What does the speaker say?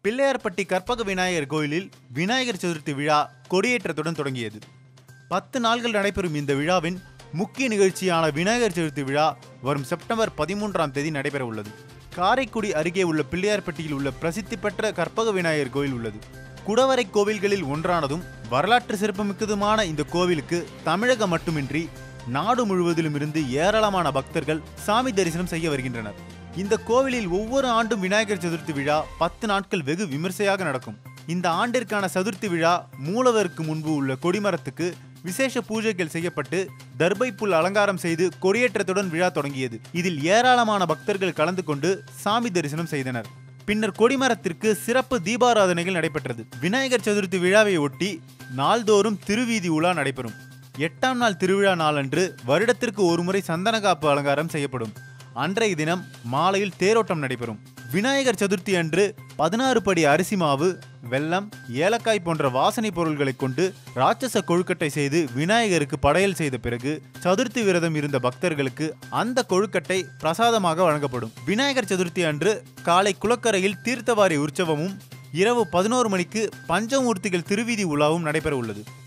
பிள்ளையார்பட்டி கற்பக விநாயகர் கோயிலில் விநாயகர் சதுர்த்தி விழா கொடியேற்றத்துடன் தொடங்கியது பத்து நாள்கள் நடைபெறும் இந்த விழாவின் முக்கிய நிகழ்ச்சியான விநாயகர் சதுர்த்தி விழா வரும் செப்டம்பர் பதிமூன்றாம் தேதி நடைபெற உள்ளது காரைக்குடி அருகே உள்ள பிள்ளையார்பட்டியில் உள்ள பிரசித்தி பெற்ற கற்பக விநாயகர் கோயில் உள்ளது குடவரை கோவில்களில் ஒன்றானதும் வரலாற்று சிறப்புமிக்கதுமான இந்த கோவிலுக்கு தமிழகம் மட்டுமின்றி நாடு முழுவதிலும் இருந்து ஏராளமான பக்தர்கள் சாமி தரிசனம் செய்ய வருகின்றனர் இந்த கோவிலில் ஒவ்வொரு ஆண்டும் விநாயகர் சதுர்த்தி விழா பத்து நாட்கள் வெகு விமர்சையாக நடக்கும் இந்த ஆண்டிற்கான சதுர்த்தி விழா மூலவருக்கு முன்பு உள்ள கொடிமரத்துக்கு விசேஷ பூஜைகள் செய்யப்பட்டு தர்பை புல் அலங்காரம் செய்து கொடியேற்றத்துடன் விழா தொடங்கியது இதில் ஏராளமான பக்தர்கள் கலந்து கொண்டு சாமி தரிசனம் செய்தனர் பின்னர் கொடிமரத்திற்கு சிறப்பு தீபாராதனைகள் நடைபெற்றது விநாயகர் சதுர்த்தி விழாவை ஒட்டி நாள்தோறும் திருவீதி உலா நடைபெறும் எட்டாம் நாள் திருவிழா நாளன்று வருடத்திற்கு ஒருமுறை சந்தனகாப்பு அலங்காரம் செய்யப்படும் அன்றைய தினம் மாலையில் தேரோட்டம் நடைபெறும் விநாயகர் சதுர்த்தி அன்று பதினாறு படி அரிசி மாவு வெல்லம் ஏலக்காய் போன்ற வாசனை பொருள்களை கொண்டு ராட்சச கொழுக்கட்டை செய்து விநாயகருக்கு படையல் செய்த பிறகு சதுர்த்தி விரதம் இருந்த பக்தர்களுக்கு அந்த கொழுக்கட்டை பிரசாதமாக வழங்கப்படும் விநாயகர் சதுர்த்தி அன்று காலை குளக்கரையில் தீர்த்தவாரி உற்சவமும் இரவு பதினோரு மணிக்கு பஞ்சமூர்த்திகள் திருவீதி உலாவும் நடைபெற உள்ளது